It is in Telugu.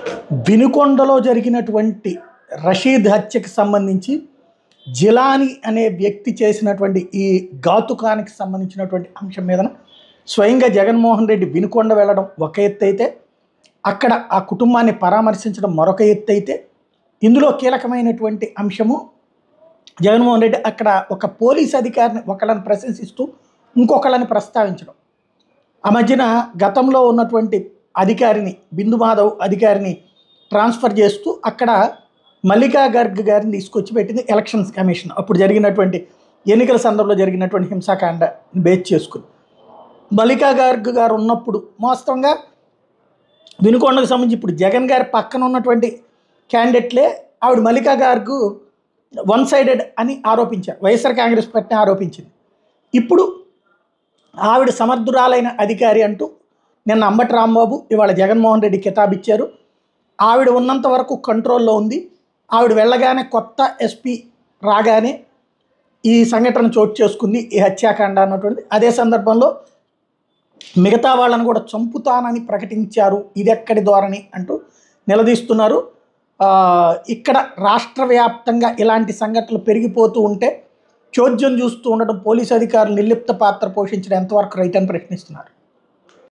వినుకొండలో జరిగినటువంటి రషీద్ హత్యకి సంబంధించి జిలాని అనే వ్యక్తి చేసినటువంటి ఈ ఘాతుకానికి సంబంధించినటువంటి అంశం మీద స్వయంగా జగన్మోహన్ రెడ్డి వినుకొండ వెళ్ళడం ఒక ఎత్తు అయితే అక్కడ ఆ కుటుంబాన్ని పరామర్శించడం మరొక ఎత్తు అయితే ఇందులో కీలకమైనటువంటి అంశము జగన్మోహన్ రెడ్డి అక్కడ ఒక పోలీస్ అధికారిని ఒకళ్ళని ప్రశంసిస్తూ ఇంకొకళ్ళని ప్రస్తావించడం ఆ మధ్యన గతంలో ఉన్నటువంటి అధికారిని బిందు మాధవ్ అధికారిని ట్రాన్స్ఫర్ చేస్తూ అక్కడ మల్లికా గర్గ్ గారిని తీసుకొచ్చి పెట్టింది ఎలక్షన్స్ కమిషన్ అప్పుడు జరిగినటువంటి ఎన్నికల సందర్భంలో జరిగినటువంటి హింసాకాండ బేస్ చేసుకుని మల్లికా గార్గ్ గారు ఉన్నప్పుడు వాస్తవంగా వినుకొండకు సంబంధించి ఇప్పుడు జగన్ గారి పక్కన ఉన్నటువంటి క్యాండిడేట్లే ఆవిడ మల్లికా గార్గు వన్ సైడెడ్ అని ఆరోపించారు వైఎస్ఆర్ కాంగ్రెస్ పార్టీని ఆరోపించింది ఇప్పుడు ఆవిడ సమర్థురాలైన అధికారి అంటూ నిన్న అంబటి రాంబాబు ఇవాళ జగన్మోహన్ రెడ్డి కితాబ్ ఇచ్చారు ఆవిడ ఉన్నంత వరకు కంట్రోల్లో ఉంది ఆవిడ వెళ్ళగానే కొత్త ఎస్పీ రాగానే ఈ సంఘటన చోటు చేసుకుంది ఈ హత్యాకాండ అన్నటువంటిది అదే సందర్భంలో మిగతా వాళ్ళని కూడా చంపుతానని ప్రకటించారు ఇది ఎక్కడి ధోరణి అంటూ నిలదీస్తున్నారు ఆ, ఇక్కడ రాష్ట్ర వ్యాప్తంగా ఇలాంటి సంఘటనలు పెరిగిపోతూ ఉంటే చోద్యం చూస్తూ ఉండడం పోలీసు అధికారులు నిర్లిప్త పాత్ర పోషించడం ఎంతవరకు రైట్ అని ప్రశ్నిస్తున్నారు